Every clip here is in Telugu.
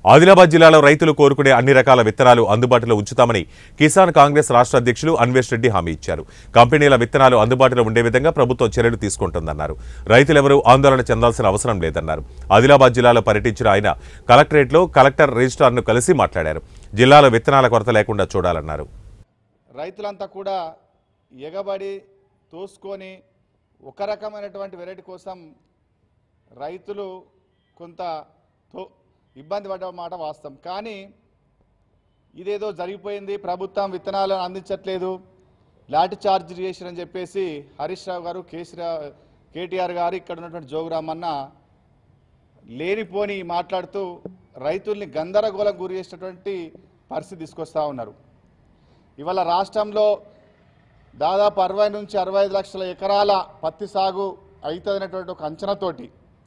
ఆదిలాబాద్ జిల్లాలో రైతులు కోరుకునే అన్ని రకాల విత్తనాలు అందుబాటులో ఉంచుతామని కిసాన్ కాంగ్రెస్ రాష్ట్ర అధ్యక్షులు అన్వేష్ రెడ్డి హామీ ఇచ్చారు కంపెనీల విత్తనాలు అందుబాటులో ఉండే విధంగా ప్రభుత్వం చర్యలు తీసుకుంటుందన్నారు రైతులెవరూ ఆందోళన చెందాల్సిన అవసరం లేదన్నారు ఆదిలాబాద్ జిల్లాలో పర్యటించిన ఆయన కలెక్టరేట్లో కలెక్టర్ రిజిస్ట్రార్ను కలిసి మాట్లాడారు జిల్లాలో విత్తనాల కొరత లేకుండా చూడాలన్నారు రైతులంతా కూడా ఎగబడి తోసుకొని ఒక రకమైనటువంటి వెరైటీ కోసం రైతులు కొంత తో ఇబ్బంది పడ్డ మాట వాస్తవం కానీ ఇదేదో జరిగిపోయింది ప్రభుత్వం విత్తనాలు అందించట్లేదు లాఠీ చార్జ్ చేసిరని చెప్పేసి హరీష్ రావు గారు కేసీఆర్ కేటీఆర్ గారు ఇక్కడ ఉన్నటువంటి జోగురామన్న లేనిపోని మాట్లాడుతూ రైతుల్ని గందరగోళం గురి చేసినటువంటి పరిస్థితి తీసుకొస్తా ఉన్నారు ఇవాళ రాష్ట్రంలో దాదాపు అరవై నుంచి అరవై ఐదు లక్షల ఎకరాల పత్తి సాగు అవుతుందనేటువంటి ఒక అంచనాతోటి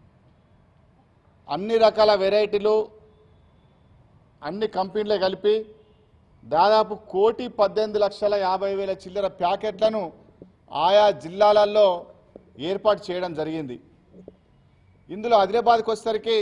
అన్ని రకాల వెరైటీలు అన్ని కంపెనీలే కలిపి దాదాపు కోటి పద్దెనిమిది లక్షల యాభై వేల చిల్లర ప్యాకెట్లను ఆయా జిల్లాలలో ఏర్పాటు చేయడం జరిగింది ఇందులో ఆదిలాబాద్కి వచ్చేసరికి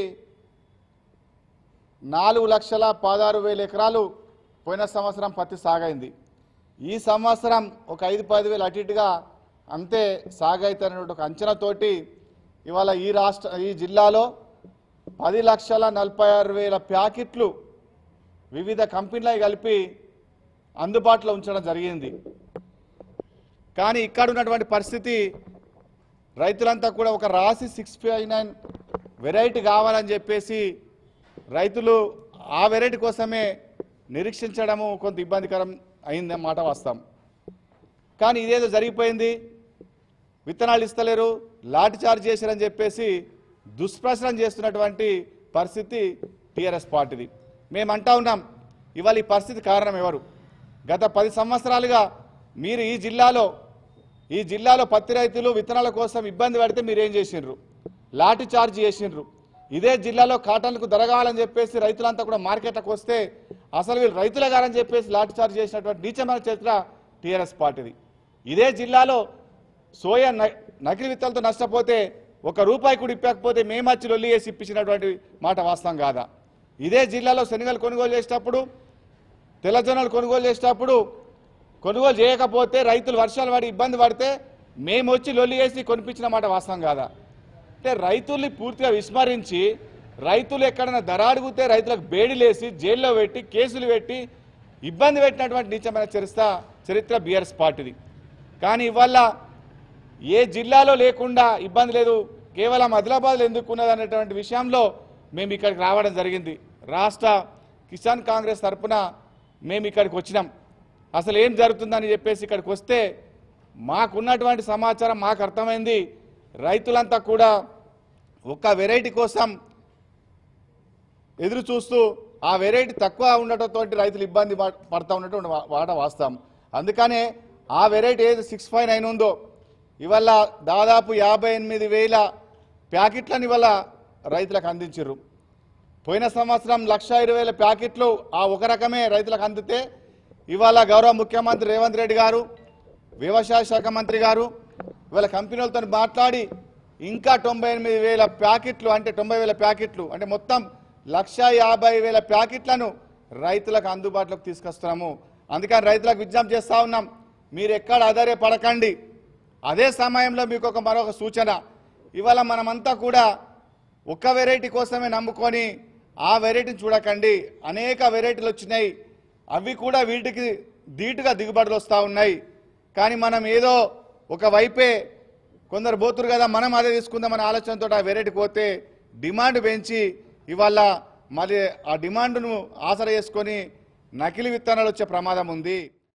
నాలుగు లక్షల పదహారు వేల ఎకరాలు పోయిన సంవత్సరం పత్తి సాగైంది ఈ సంవత్సరం ఒక ఐదు పది వేలు అటు ఇటుగా అంతే సాగైతున్నటువంటి ఒక అంచనాతోటి ఇవాళ ఈ రాష్ట్ర ఈ జిల్లాలో పది లక్షల నలభై ఆరు వేల ప్యాకెట్లు వివిధ కంపెనీలు కలిపి అందుబాటులో ఉంచడం జరిగింది కానీ ఇక్కడ ఉన్నటువంటి పరిస్థితి రైతులంతా కూడా ఒక రాసి సిక్స్ ఫైవ్ నైన్ వెరైటీ కావాలని చెప్పేసి రైతులు ఆ వెరైటీ కోసమే నిరీక్షించడము కొంత ఇబ్బందికరం అయిందన్నమాట వాస్తవం కానీ ఇదేదో జరిగిపోయింది విత్తనాలు ఇస్తలేరు లాఠీ చార్జ్ చేశారని చెప్పేసి దుష్ప్రచారం చేస్తున్నటువంటి పరిస్థితి టీఆర్ఎస్ పార్టీది మేము అంటా ఉన్నాం ఇవాళ ఈ పరిస్థితి కారణం ఎవరు గత పది సంవత్సరాలుగా మీరు ఈ జిల్లాలో ఈ జిల్లాలో పత్తి రైతులు విత్తనాల కోసం ఇబ్బంది పడితే మీరు ఏం చేసిండ్రు లాఠీ చార్జ్ చేసిండ్రు ఇదే జిల్లాలో కాటన్లకు ధర కావాలని చెప్పేసి రైతులంతా కూడా మార్కెట్లకు వస్తే అసలు వీళ్ళు రైతులే కాదని చెప్పేసి లాఠీ చార్జ్ చేసినటువంటి నీచమైన చరిత్ర టీఆర్ఎస్ పార్టీది ఇదే జిల్లాలో సోయా న- నకిలీ విత్తనాలతో నష్టపోతే ఒక రూపాయి కూడా ఇప్పకపోతే మేమచ్చి లొల్లి వేసి ఇప్పించినటువంటి మాట వాస్తవం కాదా ఇదే జిల్లాలో శనగలు కొనుగోలు చేసేటప్పుడు తెల్లజొన్నలు కొనుగోలు చేసేటప్పుడు కొనుగోలు చేయకపోతే రైతులు వర్షాలు పడి ఇబ్బంది పడితే మేము వచ్చి లొల్లి వేసి కొనిపించిన మాట వాస్తవం కాదా అంటే రైతుల్ని పూర్తిగా విస్మరించి రైతులు ఎక్కడైనా ధర అడిగితే రైతులకు బేడీలేసి జైల్లో పెట్టి కేసులు పెట్టి ఇబ్బంది పెట్టినటువంటి నీచమైన చరిత్ర చరిత్ర బీఆర్ఎస్ పార్టీది కానీ ఇవాళ ఏ జిల్లాలో లేకుండా ఇబ్బంది లేదు కేవలం ఆదిలాబాద్లో ఎందుకు ఉన్నది అనేటువంటి విషయంలో మేము ఇక్కడికి రావడం జరిగింది రాష్ట్ర కిసాన్ కాంగ్రెస్ తరపున మేము ఇక్కడికి వచ్చినాం అసలు ఏం జరుగుతుందని చెప్పేసి ఇక్కడికి వస్తే మాకున్నటువంటి సమాచారం మాకు అర్థమైంది రైతులంతా కూడా ఒక వెరైటీ కోసం ఎదురు చూస్తూ ఆ వెరైటీ తక్కువ ఉండటంతో రైతులు ఇబ్బంది పడ- పడతా ఉన్నటువంటి వా- వాట వాస్తవం అందుకనే ఆ వెరైటీ ఏది సిక్స్ ఫైవ్ నైన్ ఉందో ఇవాళ దాదాపు యాభై ఎనిమిది వేల ప్యాకెట్లను ఇవాళ రైతులకు అందించారు పోయిన సంవత్సరం లక్ష ఇరవై వేల ప్యాకెట్లు ఆ ఒక రకమే రైతులకు అందితే ఇవాళ గౌరవ ముఖ్యమంత్రి రేవంత్ రెడ్డి గారు వ్యవసాయ శాఖ మంత్రి గారు ఇవాళ కంపెనీలతో మాట్లాడి ఇంకా తొంభై ఎనిమిది వేల ప్యాకెట్లు అంటే తొంభై వేల ప్యాకెట్లు అంటే మొత్తం లక్ష యాభై వేల ప్యాకెట్లను రైతులకు అందుబాటులోకి తీసుకొస్తున్నాము అందుకని రైతులకు విజ్ఞప్తి చేస్తా ఉన్నాం మీరు ఎక్కడ ఆధారే పడకండి అదే సమయంలో మీకు ఒక మరొక సూచన ఇవాళ మనమంతా కూడా ఒక్క వెరైటీ కోసమే నమ్ముకొని ఆ వెరైటీని చూడకండి అనేక వెరైటీలు వచ్చినాయి అవి కూడా వీటికి ధీటుగా దిగుబడులు వస్తూ ఉన్నాయి కానీ మనం ఏదో ఒక వైపే కొందరు పోతురు కదా మనం అదే తీసుకుందామనే ఆలోచనతో ఆ వెరైటీ పోతే డిమాండ్ పెంచి ఇవాళ మరి ఆ డిమాండ్ను ఆసర చేసుకొని నకిలీ విత్తనాలు వచ్చే ప్రమాదం ఉంది